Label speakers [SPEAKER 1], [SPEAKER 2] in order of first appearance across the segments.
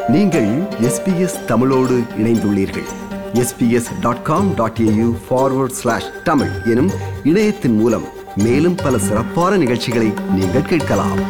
[SPEAKER 1] நீங்கள் எஸ்பிஎஸ் தமிழோடு இணைந்துள்ளீர்கள் SBS dot com dot AU forward slash Tamil எனும் இணையத்தின் மூலம் மேலும் பல சிறப்பான நிகழ்ச்சிகளை நீங்கள் கேட்கலாம்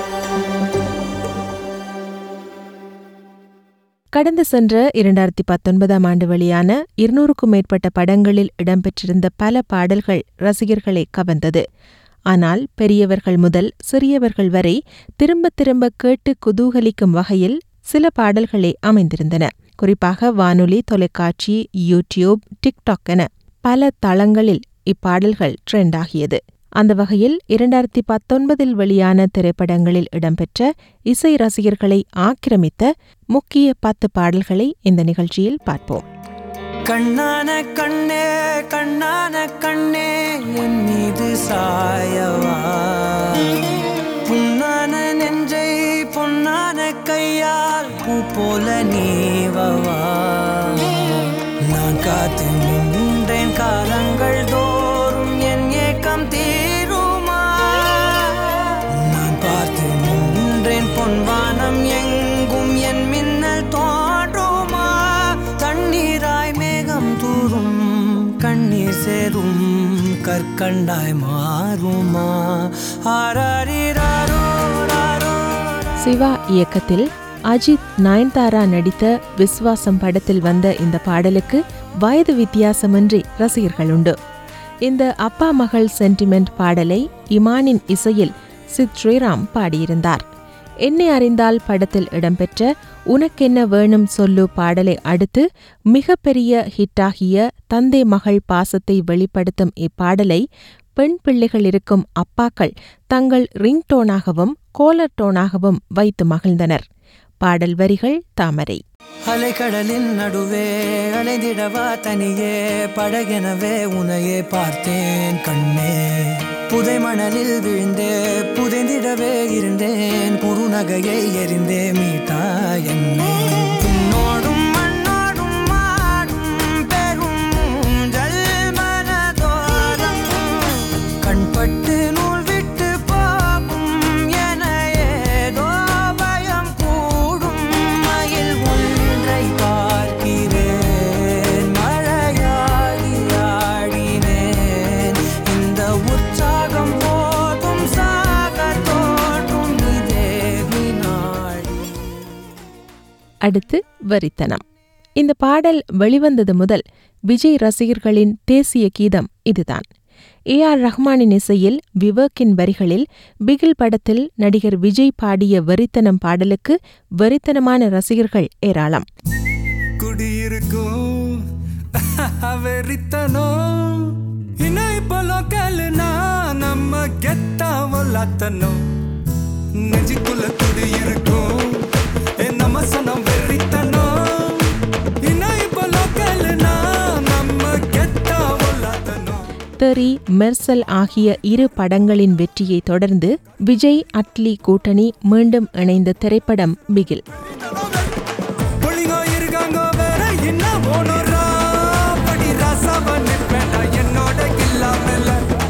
[SPEAKER 2] கடந்த சென்ற இரண்டாயிரத்தி பத்தொன்பதாம் ஆண்டு வெளியான இருநூறுக்கும் மேற்பட்ட படங்களில் இடம்பெற்றிருந்த பல பாடல்கள் ரசிகர்களை கவர்ந்தது ஆனால் பெரியவர்கள் முதல் சிறியவர்கள் வரை திரும்ப திரும்ப கேட்டு குதூகலிக்கும் வகையில் சில பாடல்களே அமைந்திருந்தன குறிப்பாக வானொலி தொலைக்காட்சி யூடியூப் டிக்டாக் என பல தளங்களில் இப்பாடல்கள் ட்ரெண்ட் ஆகியது அந்த வகையில் இரண்டாயிரத்தி பத்தொன்பதில் வெளியான திரைப்படங்களில் இடம்பெற்ற இசை ரசிகர்களை ஆக்கிரமித்த முக்கிய பத்து பாடல்களை இந்த நிகழ்ச்சியில் பார்ப்போம்
[SPEAKER 3] கண்ணான கண்ணே கண்ணான கண்ணே என் மீது சாயவா புண்ணான நெஞ்சை பொன்னான கையால் பூ போல நீவவா நான் காத்து நின்றேன் காலங்கள் தோறும் என் ஏக்கம் தீருமா நான் பார்த்து நின்றேன் பொன்வானம் எங்கும் என் மின்னல் தோன்றுமா தண்ணீராய் மேகம் தூரும் கண்ணீர் சேரும் கற்கண்டாய் மாறுமா ஆராரிராரோ ராரோ
[SPEAKER 2] சிவா இயக்கத்தில் அஜித் நயன்தாரா நடித்த விஸ்வாசம் படத்தில் வந்த இந்த பாடலுக்கு வயது வித்தியாசமின்றி ரசிகர்கள் உண்டு இந்த அப்பா மகள் சென்டிமெண்ட் பாடலை இமானின் இசையில் சித் ஸ்ரீராம் பாடியிருந்தார் என்னை அறிந்தால் படத்தில் இடம்பெற்ற உனக்கென்ன வேணும் சொல்லு பாடலை அடுத்து மிகப்பெரிய ஹிட்டாகிய தந்தை மகள் பாசத்தை வெளிப்படுத்தும் இப்பாடலை பெண் பிள்ளைகள் இருக்கும் அப்பாக்கள் தங்கள் ரிங்டோனாகவும் கோலர் டோனாகவும் வைத்து மகிழ்ந்தனர் பாடல் வரிகள் தாமரை
[SPEAKER 3] அலைக்கடலின் நடுவே அலைந்திடவா தனியே படகெனவே உனையே பார்த்தேன் கண்ணே புதை மணலில் விழுந்தே புதைந்திடவே இருந்தேன் குறுநகையை எரிந்தே மீட்டா என்னே உன்னோடும் மண்ணோடும் மாடும் பெரும் ஊஞ்சல் மனதோரம் கண்பட்டு நூல் விட்டு போகும் என ஏதோ பயம் கூடும் மயில் ஒன்றை பார்க்கிறேன் மழையாகி ஆடினேன் இந்த உற்சாகம் போதும் சாக தோன்றும் இதே வினாடி
[SPEAKER 2] அடுத்து வரித்தனம் இந்த பாடல் வெளிவந்தது முதல் விஜய் ரசிகர்களின் தேசிய கீதம் இதுதான் ஏ ஆர் ரஹ்மானின் இசையில் விவேக்கின் வரிகளில் பிகில் படத்தில் நடிகர் விஜய் பாடிய வெறித்தனம் பாடலுக்கு வெறித்தனமான ரசிகர்கள் ஏராளம்
[SPEAKER 3] குடியிருக்கும் வெறித்தனம் இணைப்பலோ கல்னா நம்ம கெத்தாவலாத்தனும் நெஞ்சுக்குள்ள குடியிருக்கும் ஏ நம்ம சனம் வெறித்தனம் இணைப்பலோ கல்னா நம்ம கெத்தாவலாத்தனும்
[SPEAKER 2] தெரி மெர்சல் ஆகிய இரு படங்களின் வெற்றியை தொடர்ந்து விஜய் அட்லி கூட்டணி மீண்டும் இணைந்த திரைப்படம் பிகில்
[SPEAKER 3] புள்ளிங்க இருக்காங்க வேற என்ன போனோரா படி ராசாவா நிப்பேண்டா என்னோட இல்லாமல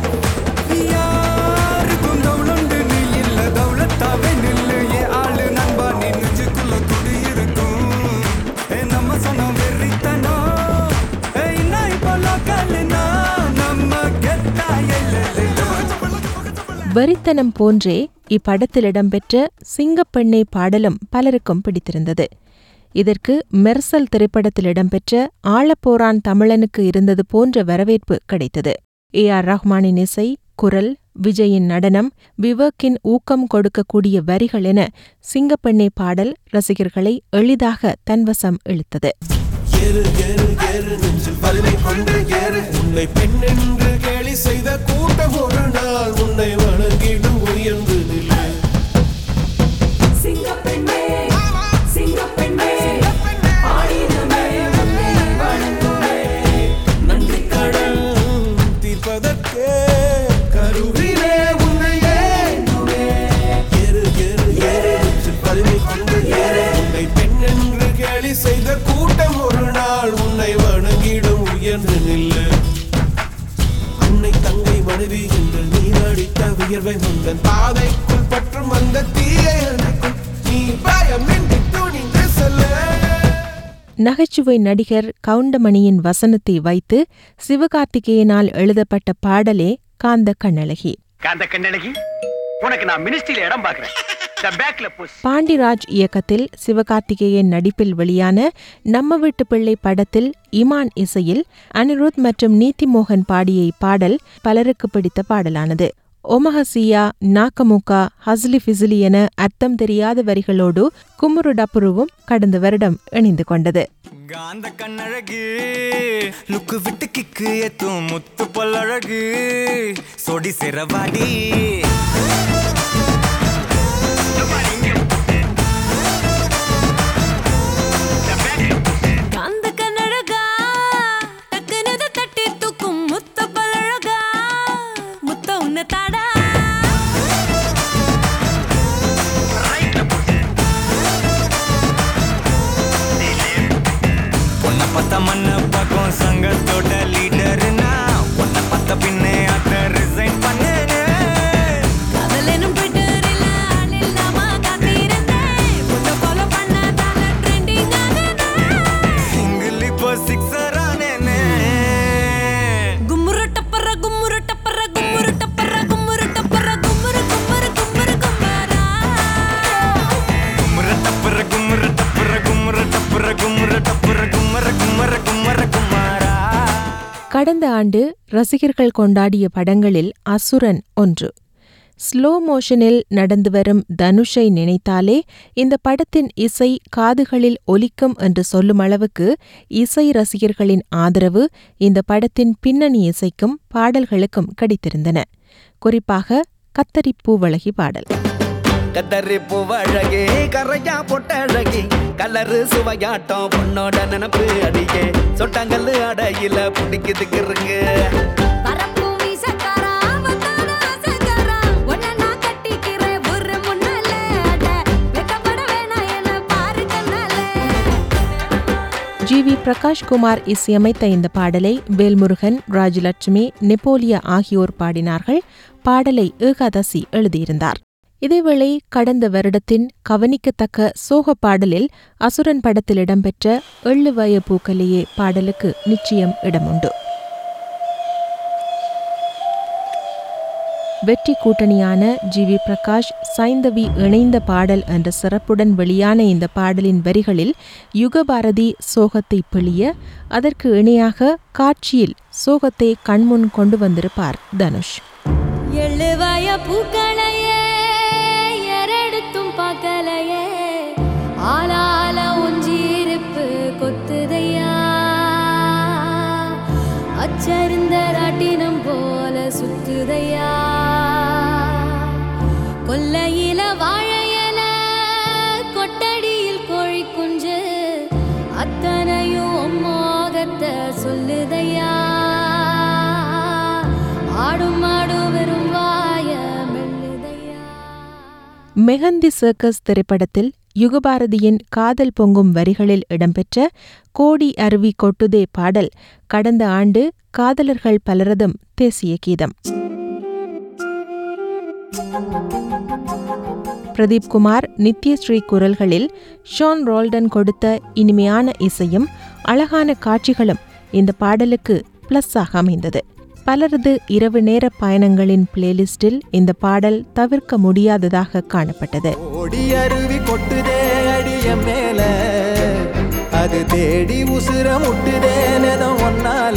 [SPEAKER 3] யாருக்கும் தவுளுண்டு நீ இல்ல தவுளத்தாவே நில்லு ஏ ஆளு நண்பா நீ நெஞ்சுக்குள்ள குடி இருக்கும் ஏ நம்ம சனம் வெறித்தனோ ஏ என்ன இப்போ லோக்கல்னா நம்ம கெத்தா
[SPEAKER 2] வெறித்தனம் போன்றே இப்படத்தில் இடம்பெற்ற சிங்கப்பெண்ணை பாடலும் பலருக்கும் பிடித்திருந்தது இதற்கு மெர்சல் திரைப்படத்தில் இடம்பெற்ற ஆழப்போரான் தமிழனுக்கு இருந்தது போன்ற வரவேற்பு கிடைத்தது ஏ ஆர் ரஹ்மானின் இசை குரல் விஜயின் நடனம் விவேக்கின் ஊக்கம் கொடுக்கக்கூடிய வரிகள் என சிங்கப்பெண்ணை பாடல் ரசிகர்களை எளிதாக தன்வசம் இழுத்தது
[SPEAKER 4] ஏறு ஏறு ஏறு நெஞ்சில் வலிமை கொண்டு ஏறு உன்னை பெண் என்று கேலி செய்த கூட்டம் ஒரு நாள் உன்னை வணங்கிடும் உயர்ந்து நிலை
[SPEAKER 5] சிங்கப்பெண்ணே சிங்கப்பெண்ணே ஆடினமே உன்னை வணங்குவே
[SPEAKER 4] நன்றி கடன் தீர்ப்பதற்கே கருவிலே உன்னை ஏந்துவே ஏறு ஏறு ஏறு நெஞ்சில் வலிமை கொண்டு ஏறு உன்னை பெண் என்று கேலி செய்த கூட்டம் ஒரு நாள் உன்னை வணங்கிடும் உயர்ந்து நில்லு உன்னை தங்கை மனைவி என்று நீராடித்த வியர்வை வந்த
[SPEAKER 2] நகைச்சுவை நடிகர் கவுண்டமணியின் வசனத்தை வைத்து சிவகார்த்திகேயனால் எழுதப்பட்ட பாடலே காந்த கண்ணழகி
[SPEAKER 6] காந்த கண்ணழகி உனக்கு நான் மினிஸ்ட்ரியில இடம் பாக்குறேன் இந்த பேக்ல புஷ்
[SPEAKER 2] பாண்டிராஜ் இயக்கத்தில் சிவகார்த்திகேயன் நடிப்பில் வெளியான நம்ம வீட்டு பிள்ளை படத்தில் இமான் இசையில் அனிருத் மற்றும் நீதிமோகன் பாடிய இப்பாடல் பலருக்கு பிடித்த பாடலானது ஒமஹசியா நாக்கமுக்கா ஹஸ்லி ஃபிசிலி என அர்த்தம் தெரியாத வரிகளோடு குமுரு டப்புருவும் கடந்த வருடம் இணைந்து கொண்டது
[SPEAKER 3] காந்த கண்ணழகு லுக்கு விட்டு கிக்கு ஏத்தும் முத்து பல்லழகு சொடி சிறவாடி
[SPEAKER 5] காந்த கண்ணழகா டக்குனு இதை தட்டி தூக்கும் முத்த பழகா முத்த உன்னை தாடா
[SPEAKER 3] பொண்ண பார்த்த மண்ண பக்கம் சங்கத்தோட லீடர்னா பொண்ண பார்த்த பின்னே அத ரிசைன் பண்ணேன்னு
[SPEAKER 5] காதலெனும் ட்விட்டரில் ஆள் இல்லாம காத்திருந்தேன். உன்னை follow பண்ணதால trending ஆனேனே.
[SPEAKER 3] சிங்கிள் இப்போ சிக்ஸர் ஆனேனே
[SPEAKER 5] கும்முரு டப்பர, கும்முரு டப்பர, கும்முரு டப்பர, கும்முரு டப்பர, கும்முரு, கும்முரு, கும்முரு, கும்மாரா.
[SPEAKER 3] கும்முற டப்புற கும்முற டப்புற கும்முற டப்புற கும்முற டப்புற கும்மர கும்மர கும்மர குமாரா
[SPEAKER 2] கடந்த ஆண்டு ரசிகர்கள் கொண்டாடிய படங்களில் அசுரன் ஒன்று ஸ்லோ மோஷனில் நடந்து வரும் தனுஷை நினைத்தாலே இந்த படத்தின் இசை காதுகளில் ஒலிக்கும் என்று சொல்லும் அளவுக்கு இசை ரசிகர்களின் ஆதரவு இந்த படத்தின் பின்னணி இசைக்கும் பாடல்களுக்கும் கிடைத்திருந்தன குறிப்பாக கத்தரி பூவழகி பாடல்
[SPEAKER 7] கத்தரி பூவழகே கரையா பொட்டழகி கலரு சுவையாட்டம் பொண்ணோட நினப்பு அடியே சொட்டாங்கல்லு அடையில பிடிக்குதுக்கு இருக்கு
[SPEAKER 5] பரப்பும் வீசக்காரா, வந்தானா ஆசைக்காரா. உன்னை நான் கட்டிக்கிறேன் ஒரு முன்னால. அட, வெட்கப்பட வேணாம் என்னை பாரு கண்ணால.
[SPEAKER 2] ஜி வி பிரகாஷ் குமார் இசையமைத்த இந்த பாடலை வேல்முருகன் ராஜலட்சுமி நெப்போலியா ஆகியோர் பாடினார்கள் பாடலை ஏகாதசி எழுதியிருந்தார் இதேவேளை கடந்த வருடத்தின் கவனிக்கத்தக்க சோக பாடலில் அசுரன் படத்தில் இடம்பெற்ற எள்ளு வய பூக்கலையே பாடலுக்கு நிச்சயம் இடமுண்டு வெற்றி கூட்டணியான ஜி வி பிரகாஷ் சைந்தவி இணைந்த பாடல் என்ற சிறப்புடன் வெளியான இந்த பாடலின் வரிகளில் யுகபாரதி சோகத்தை பிழிய அதற்கு இணையாக காட்சியில் சோகத்தை கண்முன் கொண்டு வந்திருப்பார் தனுஷ்
[SPEAKER 5] எழுவாய பூக்களையே எரடுத்தும் பார்க்கலையே ஆளால ஒஞ்சிருப்பு கொத்துதையா அச்சருந்த ராட்டினம் போல சுத்துதையா கொல்லையில வாழையல கொட்டடியில் கோழி குஞ்சு அத்தனையும் உம்மோகத்தை சொல்லுதையா ஆடும் ஆடும் வெறும் வாய மெல்லுதையா
[SPEAKER 2] மெஹந்தி சர்க்கஸ் திரைப்படத்தில் யுகபாரதியின் காதல் பொங்கும் வரிகளில் இடம்பெற்ற கோடி அருவி கொட்டுதே பாடல் கடந்த ஆண்டு காதலர்கள் பலரதும் தேசிய கீதம் பிரதீப் குமார் நித்யஸ்ரீ குரல்களில் ஷான் ரோல்டன் கொடுத்த இனிமையான இசையும் அழகான காட்சிகளும் இந்த பாடலுக்கு பிளஸ்ஸாக அமைந்தது பலரது இரவு நேர பயணங்களின் பிளேலிஸ்டில் இந்த பாடல் தவிர்க்க முடியாததாக காணப்பட்டது
[SPEAKER 4] ஓடி அருவி கொட்டுதே அடிய மேல அது தேடி உசுர முட்டுதே நெதம் ஒன்னால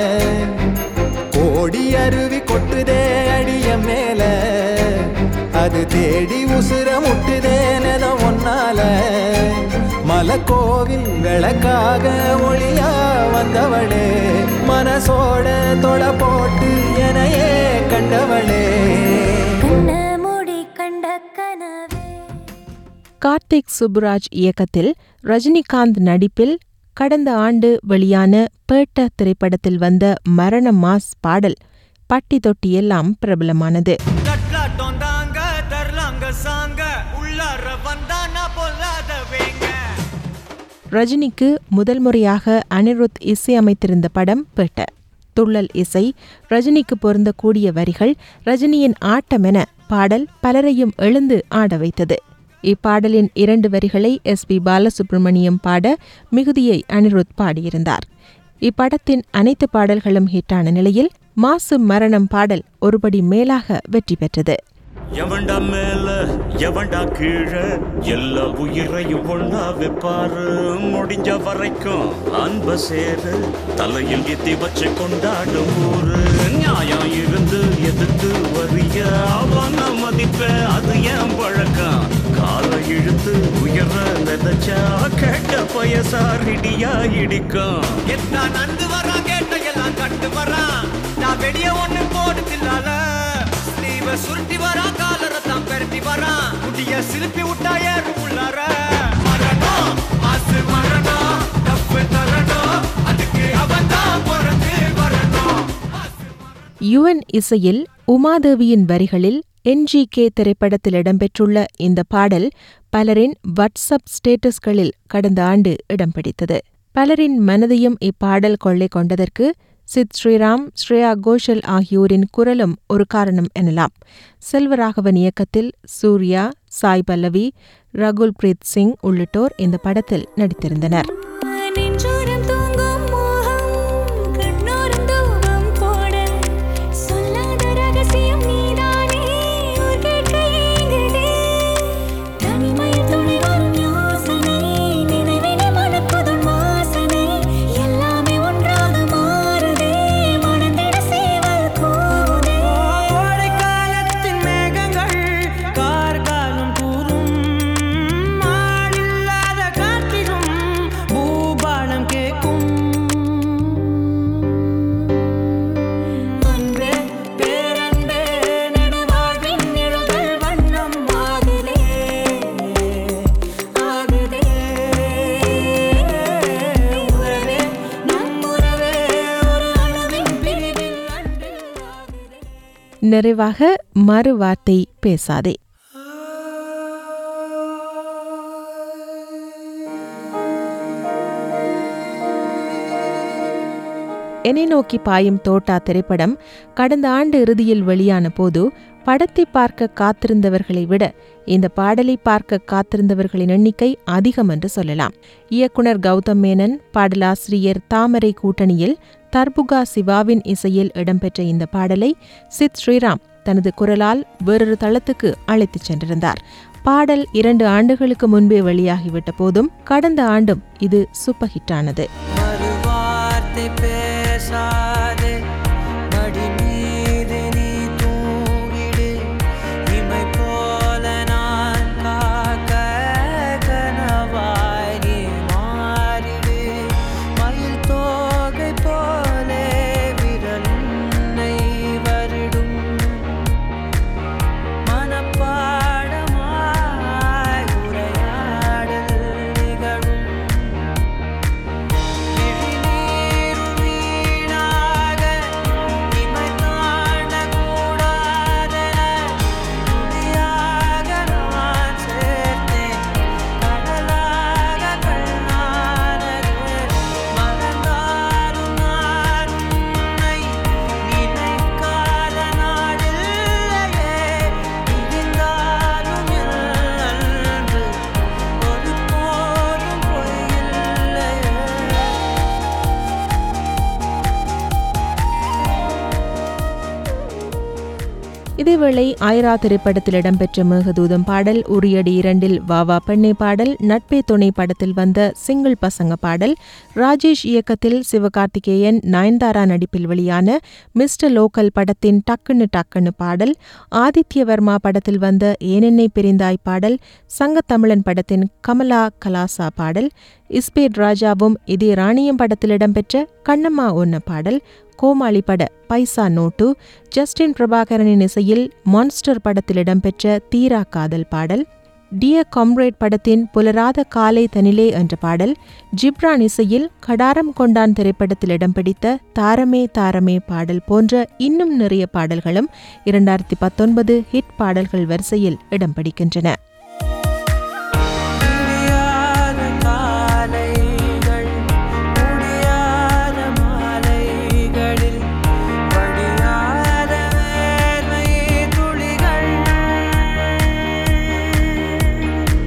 [SPEAKER 4] கோடி அருவி கொட்டுதே அடிய மேல அது தேடி உசுர முட்டுதே நெதம் ஒன்னால மலக்கோவில் விளக்காக ஒளியா வந்தவளே மனசோட தொலை போட்டு எனையே கண்டவளே
[SPEAKER 5] கண்ண மூடி கண்ட கனவே
[SPEAKER 2] கார்த்திக் சுப்புராஜ் இயக்கத்தில் ரஜினிகாந்த் நடிப்பில் கடந்த ஆண்டு வெளியான பேட்ட திரைப்படத்தில் வந்த மரண மாஸ் பாடல் பட்டி தொட்டி எல்லாம் பிரபலமானது
[SPEAKER 3] தட்லாட்டம் தாங்க தரலாங்க சாங்க உள்ளார வந்தானா பொல்லாத வேங்க
[SPEAKER 2] ரஜினிக்கு முதல் முறையாக அனிருத் இசையமைத்திருந்த படம் பேட்ட துள்ளல் இசை ரஜினிக்கு பொருந்தக்கூடிய வரிகள் ரஜினியின் ஆட்டமென பாடல் பலரையும் எழுந்து ஆட வைத்தது இப்பாடலின் இரண்டு வரிகளை எஸ் பி பாலசுப்ரமணியம் பாட மிகுதியை அனிருத் பாடியிருந்தார் இப்படத்தின் அனைத்து பாடல்களும் ஹிட்டான நிலையில் மாசு மரணம் பாடல் ஒருபடி மேலாக வெற்றி பெற்றது
[SPEAKER 8] எவன்டா மேல எவன்டா கீழே எல்லா உயிரையும் ஒண்ணா வைப்பாரு முடிஞ்ச வரைக்கும் அன்ப சேரு தலையில் எத்தி வச்சு கொண்டாடும் ஊரு நியாயம் இருந்து எதிர்த்து வரிய அவன மதிப்ப அது ஏன் பழக்கம் காலை இழுத்து உயர நினைச்சா கேட்ட பயசாரிடியா இடிக்கும்
[SPEAKER 4] எத்தான் நந்து வரான் கேட்ட எல்லாம் கட்டு வரான் நான் வெளிய ஒண்ணு போடுதில்லால ஸ்லீவ சுருட்டி வரான் காலரை தான் பெரட்டி வரான் முடிய சிலுப்பி விட்டா ஏறும் உள்ளார மரணம் மாசு மரணம் தப்பு தரணும் அதுக்கு அவன் தான் பிறந்து வரணும்
[SPEAKER 2] யுஎன் இசையில் உமாதேவியின் வரிகளில் என்ஜிகே திரைப்படத்தில் இடம்பெற்றுள்ள இந்த பாடல் பலரின் வாட்ஸ்அப் ஸ்டேட்டஸ்களில் கடந்த ஆண்டு இடம் பிடித்தது பலரின் மனதையும் இப்பாடல் கொள்ளை கொண்டதற்கு சித் ஸ்ரீராம் ஸ்ரேயா கோஷல் ஆகியோரின் குரலும் ஒரு காரணம் எனலாம் செல்வராகவன் இயக்கத்தில் சூர்யா சாய் பல்லவி ரகுல் பிரீத் சிங் உள்ளிட்டோர் இந்த படத்தில் நடித்திருந்தனர்
[SPEAKER 5] நெஞ்சோரம் தூங்கும் மோகம் கண்ணோரம் தூவம் போட சொல்லாத ரகசியம் நீதானே ஊர் கேட்க ஏங்குதே தனிமையில் துணை வரும் யோசனை நினைவினை மணக்குதும் வாசனை எல்லாமே ஒன்றாக மாறுதே மணந்திட சேவல் கூதே
[SPEAKER 4] காலத்தின் மேகங்கள் கார்காலம் கூறும் ஆளில்லாத காற்றிலும் பூபாலம் கேட்கும்
[SPEAKER 5] அன்பே பேரன்பே நெடுவாழ்வின் நிழல்கள் வண்ணம் ஆகுதே ஆகுதே உறவே நம் உறவே ஒரு அளவின் பிரிவில் அன்று ஆகுதே
[SPEAKER 2] நிறைவாக மறு வார்த்தை பேசாதே என்னை நோக்கி பாயும் தோட்டா திரைப்படம் கடந்த ஆண்டு இறுதியில் வெளியான போது படத்தை பார்க்க காத்திருந்தவர்களை விட இந்த பாடலை பார்க்க காத்திருந்தவர்களின் எண்ணிக்கை அதிகம் என்று சொல்லலாம் இயக்குனர் கௌதம் மேனன் பாடலாசிரியர் தாமரை கூட்டணியில் தர்புகா சிவாவின் இசையில் இடம்பெற்ற இந்த பாடலை சித் ஸ்ரீராம் தனது குரலால் வேறொரு தளத்துக்கு அழைத்துச் சென்றிருந்தார் பாடல் இரண்டு ஆண்டுகளுக்கு முன்பே வெளியாகிவிட்ட போதும் கடந்த ஆண்டும் இது சூப்பர் ஹிட்டானது
[SPEAKER 4] மறுவார்த்தை பேசாதே மடி மீது நீ தூங்கிடு இமை போல நான் காக்க கனவாய் நீ மாறிடு மயில் தோகை போலே விரல் உன்னை வருடும் மனப்பாடமாய் உரையாடல் நிகழும் கிழிநீரும் வீணாக இமை காணக்கூடாதென துளியாக நான் சேர்த்தேன் கடலாக கண்ணானது மறந்தாலும் நான் உன்னை நினைக்காத நாடில்லையே இருந்தாலும் என் அன்பு ஒருபோதும் பொய்யில்லையே
[SPEAKER 2] இதேவேளை ஆயிரா திரைப்படத்தில் இடம்பெற்ற மேகதூதம் பாடல் உரியடி இரண்டில் வாவா பெண்ணை பாடல் நட்பே துணை படத்தில் வந்த சிங்கிள் பசங்க பாடல் ராஜேஷ் இயக்கத்தில் சிவகார்த்திகேயன் நயன்தாரா நடிப்பில் வெளியான மிஸ்டர் லோக்கல் படத்தின் டக்குன்னு டக்குன்னு பாடல் ஆதித்யவர்மா படத்தில் வந்த ஏனென்னை பிரிந்தாய் பாடல் சங்கத்தமிழன் படத்தின் கமலா கலாசா பாடல் இஸ்பேட் ராஜாவும் இதே ராணியம் படத்தில் இடம்பெற்ற கண்ணம்மா ஒன்ன பாடல் கோமாளி பட பைசா நோட்டு ஜஸ்டின் பிரபாகரனின் இசையில் மான்ஸ்டர் படத்தில் இடம்பெற்ற தீரா காதல் பாடல் டியர் காம்ரேட் படத்தின் புலராத காலை தனிலே என்ற பாடல் ஜிப்ரான் இசையில் கடாரம் கொண்டான் திரைப்படத்தில் இடம் பிடித்த தாரமே தாரமே பாடல் போன்ற இன்னும் நிறைய பாடல்களும் இரண்டாயிரத்தி பத்தொன்பது ஹிட் பாடல்கள் வரிசையில் இடம் பிடிக்கின்றன
[SPEAKER 4] முடியாத காலைகள் முடியாத மாலைகளில் படியாத வேர்வை துளிகள்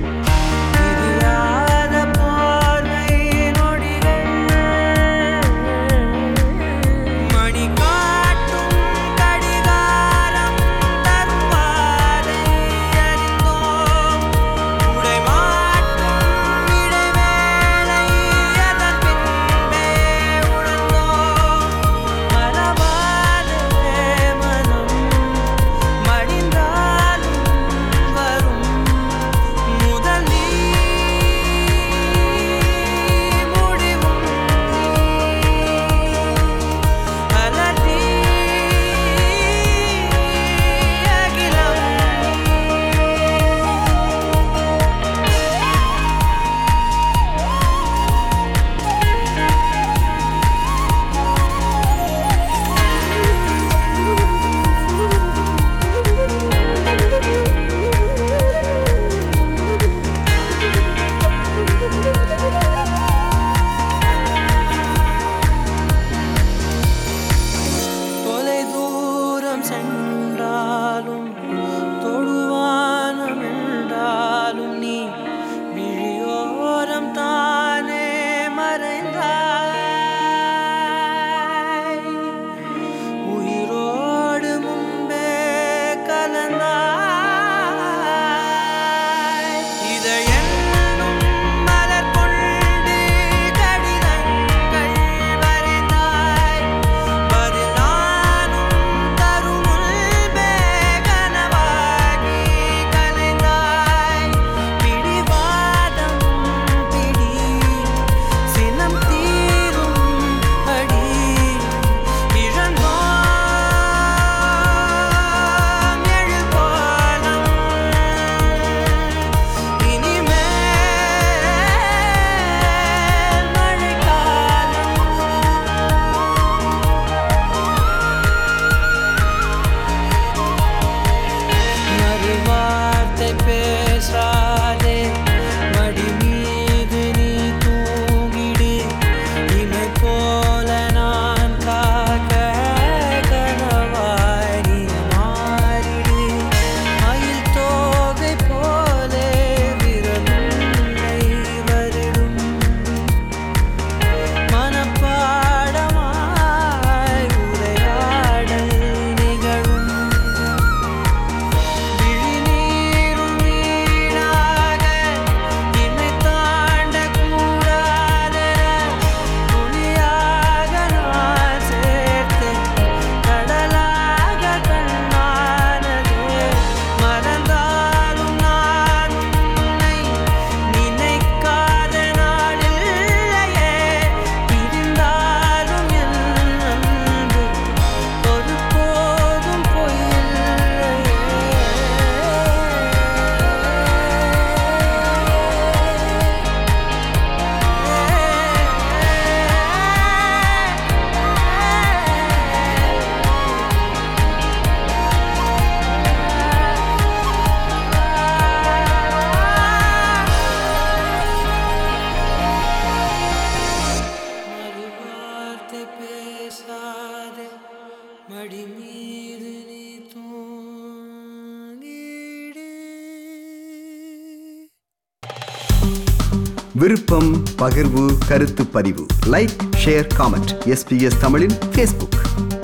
[SPEAKER 1] விருப்பம் பகிர்வு கருத்து பதிவு லைக் ஷேர் காமெண்ட் எஸ்பிஎஸ் தமிழின் ஃபேஸ்புக்